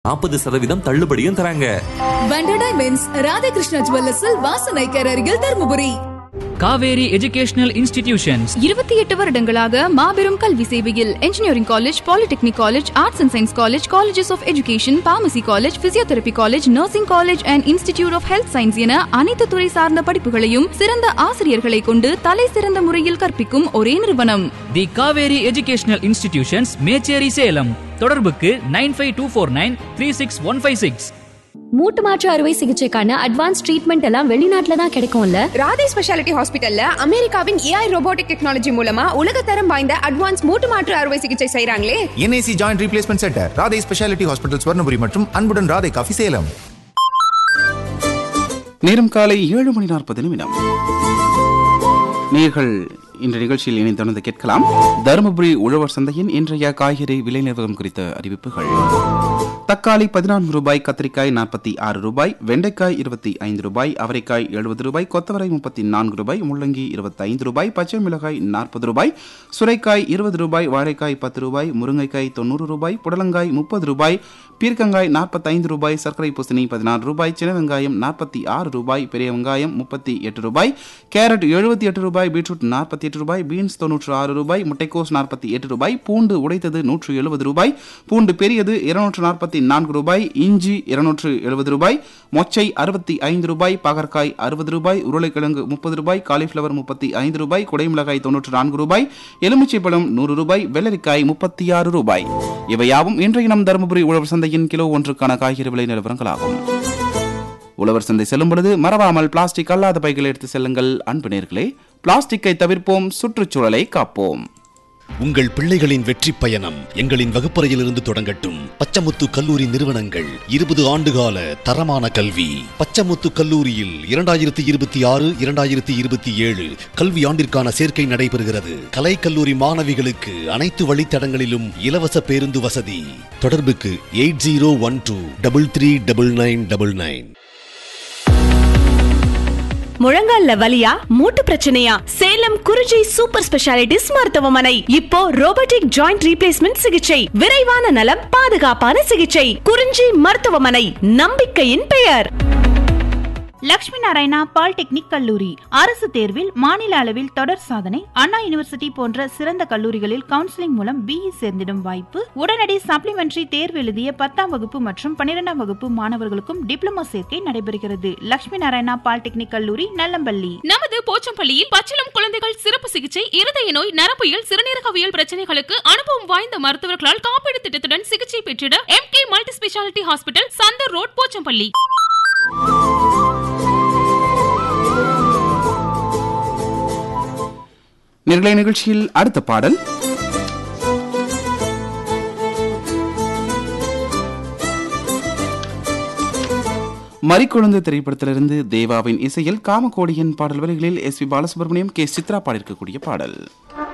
நாற்பது சதவீதம் தள்ளுபடியும் தராங்க வண்டர் டைமண்ட்ஸ் ராதாகிருஷ்ணா ஜுவல்லர்ஸில் வாசனைக்கர் அருகில் தருமபுரி காவேரி எஜுகேஷனல் இன்ஸ்டிடியூஷன்ஸ் இருபத்தி எட்டு வருடங்களாக மாபெரும் கல்வி சேவையில் engineering college polytechnic college arts and science college colleges of education pharmacy college physiotherapy college nursing college and institute of health science என அனைத்து துறை சார்ந்த படிப்புகளையும் சிறந்த ஆசிரியர்களை கொண்டு தலை சிறந்த முறையில் கற்பிக்கும் ஒரே நிறுவனம் the Cauvery educational institutions Mecheri Salem தொடர்புக்கு nine five two four nine three six one five six மூட்டு மாற்று அறுவை சிகிச்சைக்கான அட்வான்ஸ் ட்ரீட்மெண்ட் எல்லாம் வெளிநாட்டுல தான் கிடைக்கும்ல ராதே ஸ்பெஷாலிட்டி ஹாஸ்பிட்டல்ல அமெரிக்காவின் ஏஐ ரோபோட்டிக் டெக்னாலஜி மூலமா உலகத்தரம் வாய்ந்த அட்வான்ஸ் மூட்டு மாற்று அறுவை சிகிச்சை செய்றாங்களே NIC joint replacement centre Radhai speciality hospital Swarnapuri மற்றும் அன்புடன் ராதை காஃபி சேலம் நேரம் காலை ஏழு மணி நாற்பது நிமிடம் நேர்கள் இன்ற நிகழ்ச்சியில் இணைந்து கேட்கலாம் தருமபுரி உழவர் சந்தையின் இன்றைய காய்கறி விலை நிர்வாகம் குறித்த அறிவிப்புகள் தக்காளி பதினான்கு ரூபாய் கத்திரிக்காய் நாற்பத்தி ஆறு ரூபாய் வெண்டைக்காய் இருபத்தி ஐந்து ரூபாய் அவரைக்காய் எழுபது ரூபாய் கொத்தவரை முப்பத்தி நான்கு ரூபாய் முள்ளங்கி இருபத்தி ஐந்து ரூபாய் பச்சை மிளகாய் நாற்பது ரூபாய் சுரைக்காய் இருபது ரூபாய் வாழைக்காய் பத்து ரூபாய் முருங்கைக்காய் தொண்ணூறு ரூபாய் புடலங்காய் முப்பது ரூபாய் பீர்க்கங்காய் நாற்பத்தைந்து ரூபாய் சர்க்கரை பூசணி பதினாறு ரூபாய் சின்ன வெங்காயம் நாற்பத்தி ஆறு ரூபாய் பெரிய வெங்காயம் முப்பத்தி எட்டு ரூபாய் கேரட் எழுபத்தி எட்டு ரூபாய் பீட்ரூட் நாற்பத்தி எட்டு ரூபாய் பீன்ஸ் தொன்னூற்று ஆறு ரூபாய் முட்டைக்கோஸ் நாற்பத்தி எட்டு ரூபாய் பூண்டு உடைத்தது நூற்று எழுபது ரூபாய் பூண்டு பெரியது இருநூற்று நாற்பத்தி நான்கு ரூபாய் இஞ்சி இருநூற்று எழுபது ரூபாய் மொச்சை அறுபத்தி ஐந்து ரூபாய் பாகற்காய் அறுபது ரூபாய் உருளைக்கிழங்கு முப்பது ரூபாய் காலிஃபிளவர் முப்பத்தி ஐந்து ரூபாய் குடைமிளகாய் தொன்னூற்று நான்கு ரூபாய் எலுமிச்சை பழம் நூறு ரூபாய் வெள்ளரிக்காய் முப்பத்தி ஆறு ரூபாய் இவையாவும் இன்றைய நம் தருமபுரி உழவர் சந்தையின் கிலோ ஒன்றுக்கான காய்கறி விலை நிலவரங்களாகும் உழவர் சந்தை செல்லும் பொழுது மறவாமல் பிளாஸ்டிக் அல்லாத பைகளை எடுத்து செல்லுங்கள் அன்பு நேர்களே பிளாஸ்டிக்கை தவிர்ப்போம் சுற்றுச்சூழலை காப்போம் உங்கள் பிள்ளைகளின் வெற்றி பயணம் எங்களின் வகுப்பறையிலிருந்து தொடங்கட்டும் பச்சமுத்து கல்லூரி நிறுவனங்கள் இருபது ஆண்டுகால தரமான கல்வி பச்சமுத்து கல்லூரியில் இரண்டாயிரத்தி இருபத்தி ஆறு இரண்டாயிரத்தி இருபத்தி ஏழு கல்வி ஆண்டிற்கான சேர்க்கை நடைபெறுகிறது கலை கல்லூரி மாணவிகளுக்கு அனைத்து வழித்தடங்களிலும் இலவச பேருந்து வசதி தொடர்புக்கு eight zero one two double three double nine double nine முழங்கால்ல வலியா மூட்டு பிரச்சனையா சேலம் குறிஞ்சி சூப்பர் ஸ்பெஷாலிட்டிஸ் மருத்துவமனை இப்போ ரோபோட்டிக் ஜாயிண்ட் ரீப்ளேஸ்மெண்ட் சிகிச்சை விரைவான நலம் பாதுகாப்பான சிகிச்சை குறிஞ்சி மருத்துவமனை நம்பிக்கையின் பெயர் லட்சுமி நாராயணா பாலிடெக்னிக் கல்லூரி அரசு தேர்வில் மாநில அளவில் தொடர் சாதனை அண்ணா யூனிவர்சிட்டி போன்ற சிறந்த கல்லூரிகளில் கவுன்சிலிங் மூலம் பிஇ சேர்ந்திடும் வாய்ப்பு உடனடி சப்ளிமெண்டரி தேர்வு எழுதிய பத்தாம் வகுப்பு மற்றும் பன்னிரெண்டாம் வகுப்பு மாணவர்களுக்கும் டிப்ளமோ சேர்க்கை நடைபெறுகிறது லட்சுமி நாராயணா பாலிடெக்னிக் கல்லூரி நல்லம்பள்ளி நமது போச்சம்பள்ளியில் பச்சிளம் குழந்தைகள் சிறப்பு சிகிச்சை இருதய நோய் நரம்பியல் சிறுநீரகவியல் பிரச்சனைகளுக்கு அனுபவம் வாய்ந்த மருத்துவர்களால் காப்பீடு திட்டத்துடன் சிகிச்சை பெற்றிட M K multi speciality hospital Chandar road Pochampalli நிர்ணய நிகழ்ச்சியில் அடுத்த பாடல் மறிக்குழந்தை திரைப்படத்திலிருந்து தேவாவின் இசையில் காமகோடியின் பாடல் வரிகளில் S P Balasubrahmanyam K Chithra பாடியிருக்கக்கூடிய பாடல்